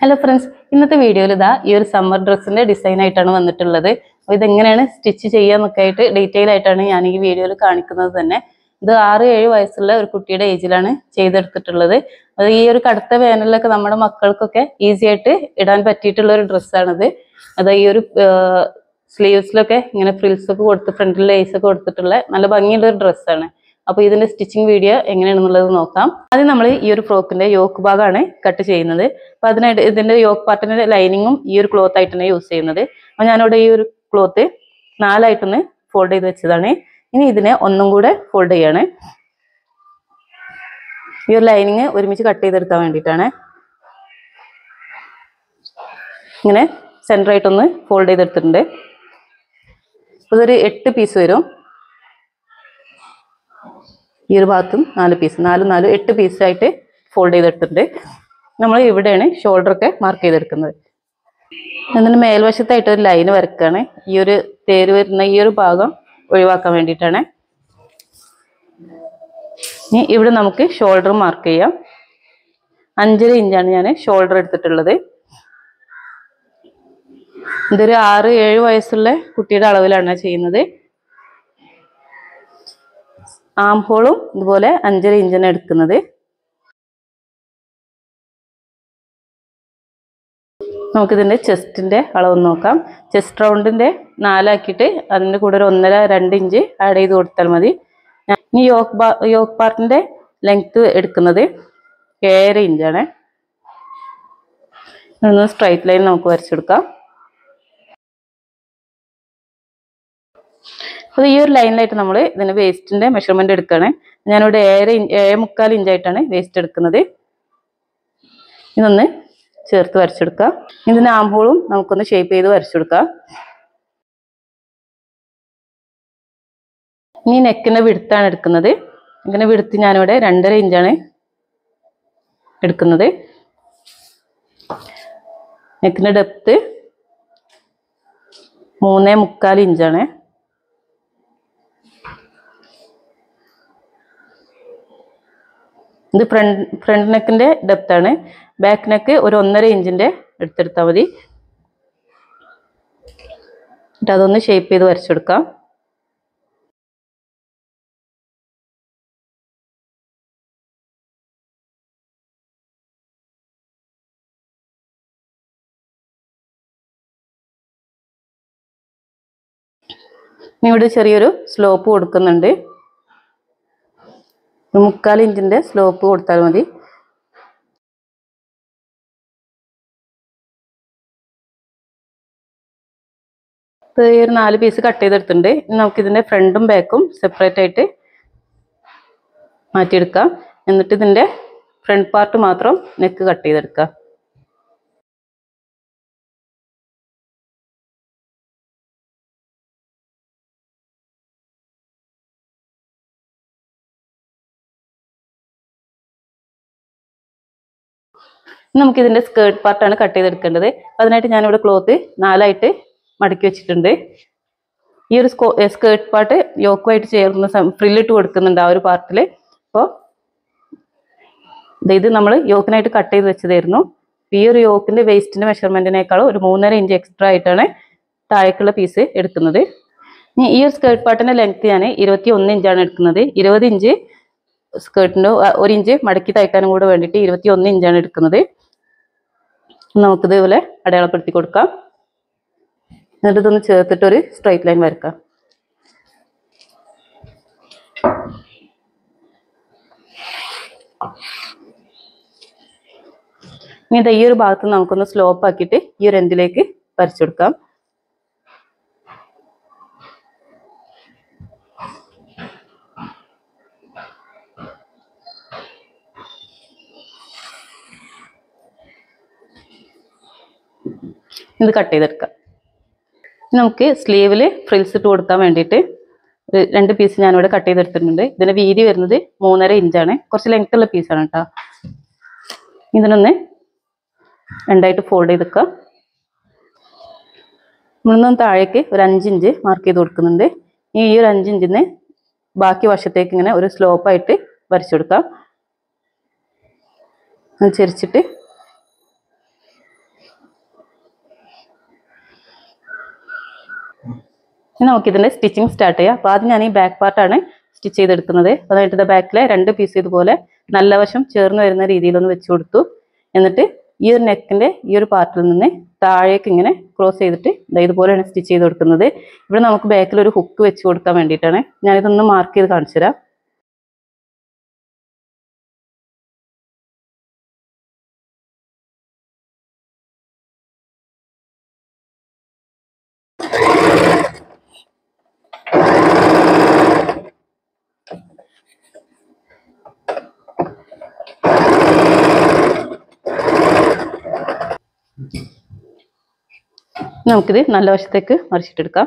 hello friends ഇന്നത്തെ വീഡിയോയിൽ ഇതാ ഈ ഒരു സമ്മർ ഡ്രസ്സിന്റെ ഡിസൈൻ ആയിട്ടാണ് വന്നിട്ടുള്ളത് അപ്പോൾ ഇതെങ്ങനെയാണ് സ്റ്റിച്ച് ചെയ്യാന്നൊക്കെ ആയിട്ട് ഡീറ്റെയിൽ ആയിട്ടാണ് ഞാൻ ഈ വീഡിയോയിൽ കാണിക്കുന്നത് തന്നെ ഇത് ആറ് ഏഴ് വയസ്സുള്ള ഒരു കുട്ടിയുടെ ഏജിലാണ് ചെയ്തെടുത്തിട്ടുള്ളത് അത് ഈ ഒരു കടുത്ത വേനലിലൊക്കെ നമ്മുടെ മക്കൾക്കൊക്കെ ഈസി ആയിട്ട് ഇടാൻ പറ്റിയിട്ടുള്ള ഒരു ഡ്രസ്സാണിത് അത് ഈ ഒരു സ്ലീവ്സിലൊക്കെ ഇങ്ങനെ ഫ്രിൽസ് ഒക്കെ കൊടുത്ത് ഫ്രണ്ടിൽ ലേസ് ഒക്കെ കൊടുത്തിട്ടുള്ള നല്ല ഭംഗിയുള്ള ഒരു ഡ്രസ്സാണ് അപ്പൊ ഇതിന്റെ സ്റ്റിച്ചിങ് വീഡിയോ എങ്ങനെയാണെന്നുള്ളത് നോക്കാം ആദ്യം നമ്മൾ ഈ ഒരു ഫ്രോക്കിന്റെ യോക്ക് ഭാഗമാണ് കട്ട് ചെയ്യുന്നത് അപ്പൊ അതിനായിട്ട് ഇതിന്റെ യോക്ക് പാർട്ടിന്റെ ലൈനിങ്ങും ഈ ഒരു ക്ലോത്ത് ആയിട്ടാണ് യൂസ് ചെയ്യുന്നത് അപ്പൊ ഞാനിവിടെ ഈ ഒരു ക്ലോത്ത് നാലായിട്ടൊന്ന് ഫോൾഡ് ചെയ്ത് വെച്ചതാണ് ഇനി ഇതിനെ ഒന്നും കൂടെ ഫോൾഡ് ചെയ്യാണ് ഈ ഒരു ലൈനിങ് ഒരുമിച്ച് കട്ട് ചെയ്തെടുക്കാൻ വേണ്ടിയിട്ടാണ് ഇങ്ങനെ സെൻറ്റർ ആയിട്ടൊന്ന് ഫോൾഡ് ചെയ്തെടുത്തിട്ടുണ്ട് അപ്പൊ ഇതൊരു എട്ട് പീസ് വരും ഈ ഒരു ഭാഗത്തും നാല് പീസ് നാലും നാലും എട്ട് പീസായിട്ട് ഫോൾഡ് ചെയ്തെടുത്തിട്ടുണ്ട് നമ്മൾ ഇവിടെയാണ് ഷോൾഡർ ഒക്കെ മാർക്ക് ചെയ്തെടുക്കുന്നത് എന്നിട്ട് മേൽവശത്തായിട്ട് ഒരു ലൈൻ വരക്കുകയാണ് ഈ ഒരു തേര് വരുന്ന ഈ ഒരു ഭാഗം ഒഴിവാക്കാൻ വേണ്ടിയിട്ടാണ് ഇനി ഇവിടെ നമുക്ക് ഷോൾഡർ മാർക്ക് ചെയ്യാം അഞ്ചര ഇഞ്ചാണ് ഞാൻ ഷോൾഡർ എടുത്തിട്ടുള്ളത് ഇതൊരു ആറ് ഏഴ് വയസ്സുള്ള കുട്ടിയുടെ അളവിലാണ് ചെയ്യുന്നത് ആം ഹോളും ഇതുപോലെ അഞ്ചര ഇഞ്ചാണ് എടുക്കുന്നത് നമുക്കിതിൻ്റെ ചെസ്റ്റിൻ്റെ അളവ് നോക്കാം ചെസ്റ്റ് റൗണ്ടിൻ്റെ നാലാക്കിയിട്ട് അതിൻ്റെ കൂടെ ഒരു ഒന്നര രണ്ട് ഇഞ്ച് ആഡ് ചെയ്ത് കൊടുത്താൽ മതി ഞാൻ ഇനി യോക്ക് ബാ യോക്ക് പാർട്ടിൻ്റെ ലെങ്ത്ത് എടുക്കുന്നത് ഏഴര ഇഞ്ചാണ് ഒന്ന് സ്ട്രൈറ്റ് ലൈൻ നമുക്ക് വരച്ചെടുക്കാം അപ്പോൾ ഈ ഒരു ലൈനിലായിട്ട് നമ്മൾ ഇതിന് വേസ്റ്റിന്റെ മെഷർമെന്റ് എടുക്കുകയാണ് ഞാനിവിടെ ഏഴര ഇഞ്ച് ഏഴ് മുക്കാൽ ഇഞ്ചായിട്ടാണ് വേസ്റ്റ് എടുക്കുന്നത് ഇതൊന്ന് ചേർത്ത് വരച്ചെടുക്കാം ഇതിന് ആംഹോളും നമുക്കൊന്ന് ഷേപ്പ് ചെയ്ത് വരച്ചെടുക്കാം ഇനി നെക്കിന്റെ വിടുത്താണ് എടുക്കുന്നത് ഇതിന്റെ വിടുത്ത് ഞാനിവിടെ രണ്ടര ഇഞ്ചാണ് എടുക്കുന്നത് നെക്കിന്റെ ഡെപ്ത് മൂന്നേ മുക്കാൽ ഇഞ്ചാണ് ഇത് ഫ്രണ്ട് ഫ്രണ്ട് നെക്കിന്റെ ഡെപ്ത് ആണ് ബാക്ക് നെക്ക് ഒരു ഒന്നര ഇഞ്ചിന്റെ എടുത്തെടുത്താൽ മതി എന്നിട്ട് അതൊന്ന് ഷേപ്പ് ചെയ്ത് വരച്ചെടുക്കാം ഇനി ഇവിടെ ചെറിയൊരു സ്ലോപ്പ് കൊടുക്കുന്നുണ്ട് ഒരു മുക്കാൽ ഇഞ്ചിന്റെ സ്ലോപ്പ് കൊടുത്താൽ മതി ഇപ്പൊ ഈ ഒരു നാല് പീസ് കട്ട് ചെയ്തെടുത്തിട്ടുണ്ട് ഇനി നമുക്ക് ഇതിന്റെ ഫ്രണ്ടും ബാക്കും സെപ്പറേറ്റ് ആയിട്ട് മാറ്റിയെടുക്കാം എന്നിട്ട് ഇതിന്റെ ഫ്രണ്ട് പാർട്ട് മാത്രം നെക്ക് കട്ട് ചെയ്തെടുക്കാം നമുക്ക് ഇതിന്റെ സ്കേർട്ട് പാർട്ടാണ് കട്ട് ചെയ്തെടുക്കേണ്ടത് അതിനായിട്ട് ഞാനിവിടെ ക്ലോത്ത് നാലായിട്ട് മടക്കി വെച്ചിട്ടുണ്ട് ഈ ഒരു സ്കേർട്ട് പാർട്ട് യോക്കുമായിട്ട് ചേർന്ന് ഫ്രില്ലിട്ട് കൊടുക്കുന്നുണ്ട് ആ ഒരു പാർട്ടിൽ അപ്പോൾ ഇത് നമ്മൾ യോക്കിനായിട്ട് കട്ട് ചെയ്ത് വെച്ചതായിരുന്നു ഈ ഒരു യോക്കിന്റെ വേസ്റ്റിന്റെ മെഷർമെന്റിനേക്കാളും ഒരു മൂന്നര ഇഞ്ച് എക്സ്ട്രാ ആയിട്ടാണ് താഴേക്കുള്ള പീസ് എടുക്കുന്നത് ഇനി ഈ ഒരു സ്കേർട്ട് പാർട്ടിന്റെ ലെങ്ത് ഞാൻ ഇരുപത്തി ഒന്ന് ഇഞ്ചാണ് എടുക്കുന്നത് ഇരുപത് ഇഞ്ച് സ്കേർട്ടിന്റെ ഒരു ഇഞ്ച് മടക്കി തയ്ക്കാനും കൂടെ വേണ്ടിയിട്ട് ഇരുപത്തി ഒന്ന് ഇഞ്ചാണ് എടുക്കുന്നത് നമുക്കിത് ഇതുപോലെ അടയാളപ്പെടുത്തി കൊടുക്കാം എന്നിട്ട് ഇതൊന്ന് ചേർത്തിട്ട് ഒരു സ്ട്രൈറ്റ് ലൈൻ വരക്കാം ഇനി ഇത് ഈ ഒരു ഭാഗത്ത് നമുക്കൊന്ന് സ്ലോപ്പ് ആക്കിയിട്ട് ഈ ഒരു എൻഡിലേക്ക് വരച്ചെടുക്കാം ഇത് കട്ട് ചെയ്തെടുക്കാം ഇനി നമുക്ക് സ്ലീവിൽ ഫ്രിൽസ് ഇട്ട് കൊടുക്കാൻ വേണ്ടിയിട്ട് ഒരു രണ്ട് പീസ് ഞാനിവിടെ കട്ട് ചെയ്തെടുത്തിട്ടുണ്ട് ഇതിന്റെ വീതി വരുന്നത് മൂന്നര ഇഞ്ചാണ് കുറച്ച് ലെങ്ത് ഉള്ള പീസാണ് കേട്ടോ ഇതിനൊന്ന് രണ്ടായിട്ട് ഫോൾഡ് ചെയ്തെടുക്കാം നമ്മളൊന്നും താഴേക്ക് ഒരു അഞ്ചിഞ്ച് മാർക്ക് ചെയ്ത് കൊടുക്കുന്നുണ്ട് ഈ ഒരു അഞ്ചിഞ്ചിന്ന് ബാക്കി വശത്തേക്ക് ഇങ്ങനെ ഒരു സ്ലോപ്പായിട്ട് വരച്ചു കൊടുക്കാം അത് ചെരിച്ചിട്ട് ഇനി നമുക്കിതിൻ്റെ സ്റ്റിച്ചിങ് സ്റ്റാർട്ട് ചെയ്യാം അപ്പോൾ ആദ്യം ഞാൻ ഈ ബാക്ക് പാർട്ടാണ് സ്റ്റിച്ച് ചെയ്തെടുക്കുന്നത് അതായിട്ട് ഇത് ബാക്കിലെ രണ്ട് പീസ് ഇതുപോലെ നല്ല വശം ചേർന്ന് വരുന്ന രീതിയിലൊന്ന് വെച്ച് കൊടുത്തു എന്നിട്ട് ഈ ഒരു നെക്കിൻ്റെ ഈ ഒരു പാർട്ടിൽ നിന്ന് താഴേക്ക് ഇങ്ങനെ ക്രോസ് ചെയ്തിട്ട് ദാ ഇതുപോലെയാണ് സ്റ്റിച്ച് ചെയ്ത് കൊടുക്കുന്നത് ഇവിടെ നമുക്ക് ബാക്കിൽ ഒരു ഹുക്ക് വെച്ച് കൊടുക്കാൻ വേണ്ടിയിട്ടാണ് ഞാനിതൊന്ന് മാർക്ക് ചെയ്ത് കാണിച്ചു തരാം നമുക്കിത് നല്ല വശത്തേക്ക് മറിച്ചിട്ടെടുക്കാം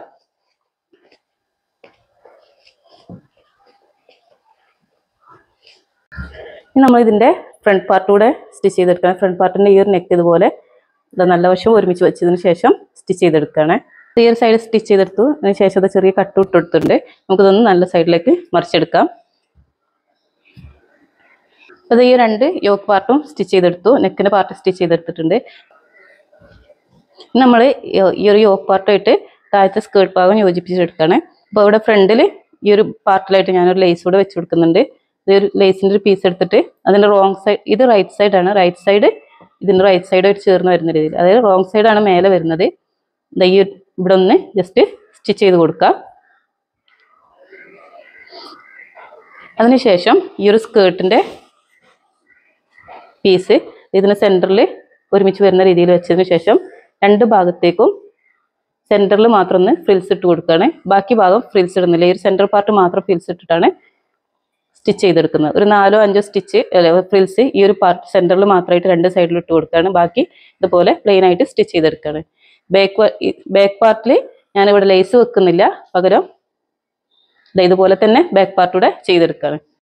ഇനി നമ്മൾ ഇതിന്റെ ഫ്രണ്ട് പാർട്ട് കൂടെ സ്റ്റിച്ച് ചെയ്തെടുക്കണം ഫ്രണ്ട് പാർട്ടിന്റെ ഈ ഒരു നെക്ക് ഇതുപോലെ ഇത് നല്ല വശം ഒരുമിച്ച് വെച്ചതിന് ശേഷം സ്റ്റിച്ച് ചെയ്തെടുക്കുകയാണ് ഈ ഒരു സൈഡ് സ്റ്റിച്ച് ചെയ്തെടുത്തു അതിന് ശേഷം അത് ചെറിയ കട്ട് ഇട്ട് കൊടുത്തിട്ടുണ്ട് നമുക്കിതൊന്ന് നല്ല സൈഡിലേക്ക് മറിച്ചെടുക്കാം അത് ഈ രണ്ട് യോക്ക് പാർട്ടും സ്റ്റിച്ച് ചെയ്തെടുത്തു നെക്കിന്റെ പാർട്ട് സ്റ്റിച്ച് ചെയ്തെടുത്തിട്ടുണ്ട് നമ്മൾ ഈ ഒരു യോക്ക് പാർട്ടായിട്ട് താഴത്തെ സ്കേർട്ട് ഭാഗം യോജിപ്പിച്ചെടുക്കുകയാണ് അപ്പോൾ ഇവിടെ ഫ്രണ്ടിൽ ഈ ഒരു പാർട്ടിലായിട്ട് ഞാനൊരു ലേസ് കൂടെ വെച്ച് കൊടുക്കുന്നുണ്ട് ഇത് ഒരു ലേസിൻ്റെ ഒരു പീസ് എടുത്തിട്ട് അതിൻ്റെ റോങ് സൈഡ് ഇത് റൈറ്റ് സൈഡാണ് റൈറ്റ് സൈഡ് ഇതിൻ്റെ റൈറ്റ് സൈഡ് ആയിട്ട് ചേർന്ന് വരുന്ന രീതിയിൽ അതായത് റോങ് സൈഡാണ് മേലെ വരുന്നത് ദാ ഈ ഒരു- ഇവിടെ ഒന്ന് ജസ്റ്റ് സ്റ്റിച്ച് ചെയ്ത് കൊടുക്കാം അതിനുശേഷം ഈ ഒരു സ്കേർട്ടിൻ്റെ പീസ് ഇതിന് സെൻറ്ററിൽ ഒരുമിച്ച് വരുന്ന രീതിയിൽ വെച്ചതിന് ശേഷം രണ്ട് ഭാഗത്തേക്കും സെൻറ്ററിൽ മാത്രം ഒന്ന് ഫ്രിൽസ് ഇട്ട് കൊടുക്കുകയാണ് ബാക്കി ഭാഗം ഫ്രിൽസ് ഇടുന്നില്ല ഈ ഒരു സെൻറ്റർ പാർട്ട് മാത്രം ഫ്രിൽസ് ഇട്ടിട്ടാണ് സ്റ്റിച്ച് ചെയ്തെടുക്കുന്നത് ഒരു നാലോ അഞ്ചോ സ്റ്റിച്ച് ഫ്രിൽസ് ഈ ഒരു പാർട്ട് സെൻറ്ററിൽ മാത്രമായിട്ട് രണ്ട് സൈഡിൽ ഇട്ട് കൊടുക്കുകയാണ് ബാക്കി ഇതുപോലെ പ്ലെയിൻ ആയിട്ട് സ്റ്റിച്ച് ചെയ്തെടുക്കുകയാണ് ബാക്ക് ബാക്ക് പാർട്ടിൽ ഞാനിവിടെ ലേസ് വെക്കുന്നില്ല പകരം ദാ ഇതുപോലെ തന്നെ ബാക്ക് പാർട്ടൂടെ ചെയ്തെടുക്കുകയാണ്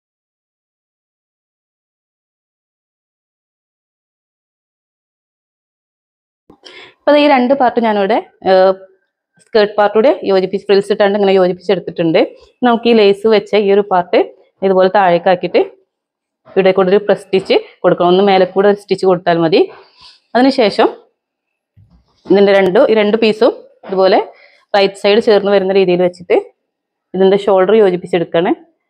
അപ്പോൾ ഈ രണ്ട് പാർട്ട് ഞാനിവിടെ സ്കേർട്ട് പാർട്ടൂടെ യോജിപ്പിച്ച് ഫ്രിൽസ് ഇട്ടാണ്ട് ഇങ്ങനെ യോജിപ്പിച്ചെടുത്തിട്ടുണ്ട് നമുക്ക് ഈ ലേസ് വെച്ച ഈ ഒരു പാർട്ട് ഇതുപോലെ താഴേക്കാക്കിയിട്ട് ഇവിടെ കൂടെ ഒരു പ്രസ് സ്റ്റിച്ച് കൊടുക്കണം ഒന്ന് മേലെ കൂടെ ഒരു സ്റ്റിച്ച് കൊടുത്താൽ മതി അതിനുശേഷം ഇതിൻ്റെ രണ്ടും ഈ രണ്ട് പീസും ഇതുപോലെ റൈറ്റ് സൈഡ് ചേർന്ന് വരുന്ന രീതിയിൽ വെച്ചിട്ട് ഇതിൻ്റെ ഷോൾഡർ യോജിപ്പിച്ചെടുക്കുകയാണ്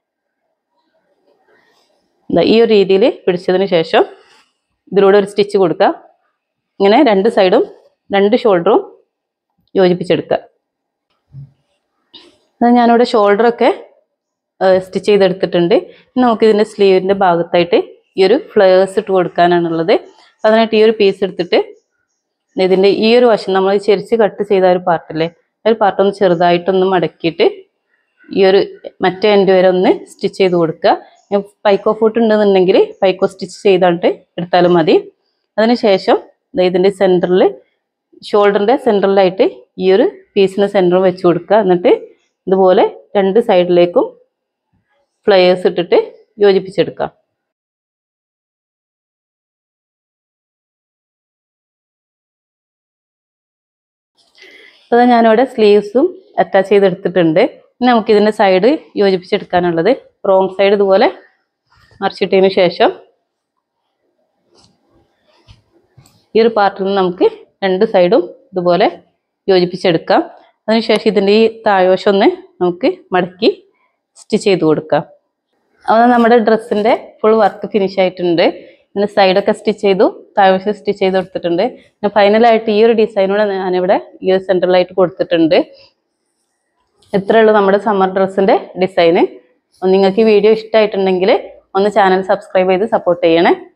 ദാ ഈ ഒരു രീതിയിൽ പിടിച്ചതിന് ശേഷം ഇതിലൂടെ ഒരു സ്റ്റിച്ച് കൊടുക്കുക ഇങ്ങനെ രണ്ട് സൈഡും രണ്ട് ഷോൾഡറും യോജിപ്പിച്ചെടുക്കുക അത് ഞാനിവിടെ ഷോൾഡറൊക്കെ സ്റ്റിച്ച് ചെയ്തെടുത്തിട്ടുണ്ട് ഇനി നമുക്ക് ഇതിൻ്റെ സ്ലീവിൻ്റെ ഭാഗത്തായിട്ട് ഈ ഒരു ഫ്ലവേഴ്സ് ഇട്ട് കൊടുക്കാനാണുള്ളത് അതിനായിട്ട് ഈ ഒരു പീസ് എടുത്തിട്ട് ഇതിൻ്റെ ഈ ഒരു വശം നമ്മൾ ചെരിച്ച് കട്ട് ചെയ്ത ആ ഒരു പാർട്ടില്ലേ ആ ഒരു പാർട്ടൊന്ന് ചെറുതായിട്ടൊന്ന് മടക്കിയിട്ട് ഈ ഒരു മറ്റേ എൻഡ് വരെ ഒന്ന് സ്റ്റിച്ച് ചെയ്ത് കൊടുക്കുക ഇനി പൈക്കോ ഫൂട്ട് ഉണ്ടെന്നുണ്ടെങ്കിൽ പൈക്കോ സ്റ്റിച്ച് ചെയ്താണ്ട് എടുത്താലും മതി അതിനുശേഷം ദേ ഇതിൻ്റെ സെൻറ്ററിൽ ഷോൾഡറിൻ്റെ സെൻറ്ററിലായിട്ട് ഈ ഒരു പീസിന് സെൻറ്ററും വെച്ച് കൊടുക്കുക എന്നിട്ട് ഇതുപോലെ രണ്ട് സൈഡിലേക്കും ഫ്ലയേഴ്സ് ഇട്ടിട്ട് യോജിപ്പിച്ചെടുക്കാം അപ്പോൾ ഞാനിവിടെ സ്ലീവ്സും അറ്റാച്ച് ചെയ്തെടുത്തിട്ടുണ്ട് ഇനി നമുക്ക് ഇതിൻ്റെ സൈഡ് യോജിപ്പിച്ചെടുക്കാനുള്ളത് റോങ് സൈഡ് ഇതുപോലെ മറിച്ചിട്ടതിന് ശേഷം ഈ ഒരു പാർട്ടിൽ നിന്ന് നമുക്ക് രണ്ട് സൈഡും ഇതുപോലെ യോജിപ്പിച്ചെടുക്കാം അതിനുശേഷം ഇതിൻ്റെ ഈ താഴ്വശം ഒന്ന് നമുക്ക് മടക്കി സ്റ്റിച്ച് ചെയ്ത് കൊടുക്കാം അത് നമ്മുടെ ഡ്രസ്സിൻ്റെ ഫുൾ വർക്ക് ഫിനിഷ് ആയിട്ടുണ്ട് പിന്നെ സൈഡൊക്കെ സ്റ്റിച്ച് ചെയ്തു താഴ്വശം സ്റ്റിച്ച് ചെയ്ത് കൊടുത്തിട്ടുണ്ട് പിന്നെ ഫൈനലായിട്ട് ഈ ഒരു ഡിസൈനോടെ ഞാനിവിടെ ഈ ഒരു സെൻറ്ററിലായിട്ട് കൊടുത്തിട്ടുണ്ട് ഇത്രയേ ഉള്ളൂ നമ്മുടെ സമ്മർ ഡ്രസ്സിൻ്റെ ഡിസൈന് നിങ്ങൾക്ക് ഈ വീഡിയോ ഇഷ്ടമായിട്ടുണ്ടെങ്കിൽ ഒന്ന് ചാനൽ സബ്സ്ക്രൈബ് ചെയ്ത് സപ്പോർട്ട് ചെയ്യണേ